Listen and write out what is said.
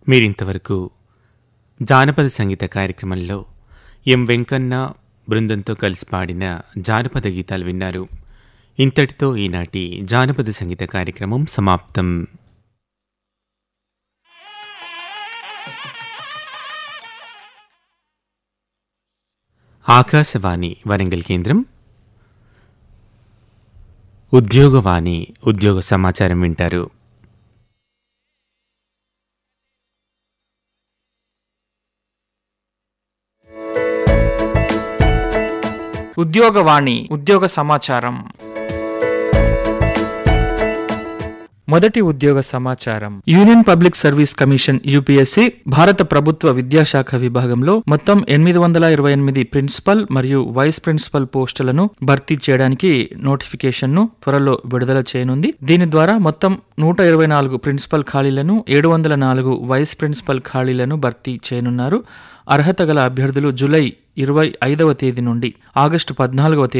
మీరింతవరకు జానపద సంగీత కార్యక్రమంలో ఎం వెంకన్న బృందంతో కలిసి పాడిన జానపద గీతాలు విన్నారు ఇంతటితో ఈనాటి జానపద సంగీత కార్యక్రమం సమాప్తం ఆకాశవాణి వరంగల్ కేంద్రం ఉద్యోగవాణి ఉద్యోగ సమాచారం వింటారు ఉద్యోగవాణి ఉద్యోగ సమాచారం మొదటి ఉద్యోగ సమాచారం union public service commission UPSC భారత ప్రభుత్వ విద్యాశాఖ విభాగంలో మొత్తం ఎనిమిది వందల ఇరవై ఎనిమిది ప్రిన్సిపల్ మరియు వైస్ ప్రిన్సిపల్ పోస్టులను భర్తీ చేయడానికి నోటిఫికేషన్ ను త్వరలో విడుదల చేయనుంది దీని ద్వారా మొత్తం నూట ఇరవై నాలుగు ప్రిన్సిపల్ ఖాళీలను ఏడు వందల నాలుగు వైస్ ప్రిన్సిపల్ ఖాళీలను భర్తీ చేయనున్నారు అర్హత గల అభ్యర్థులు జూలై ఇరవై ఐదవ తేదీ నుండి ఆగస్టు పద్నాలుగవ తేదీ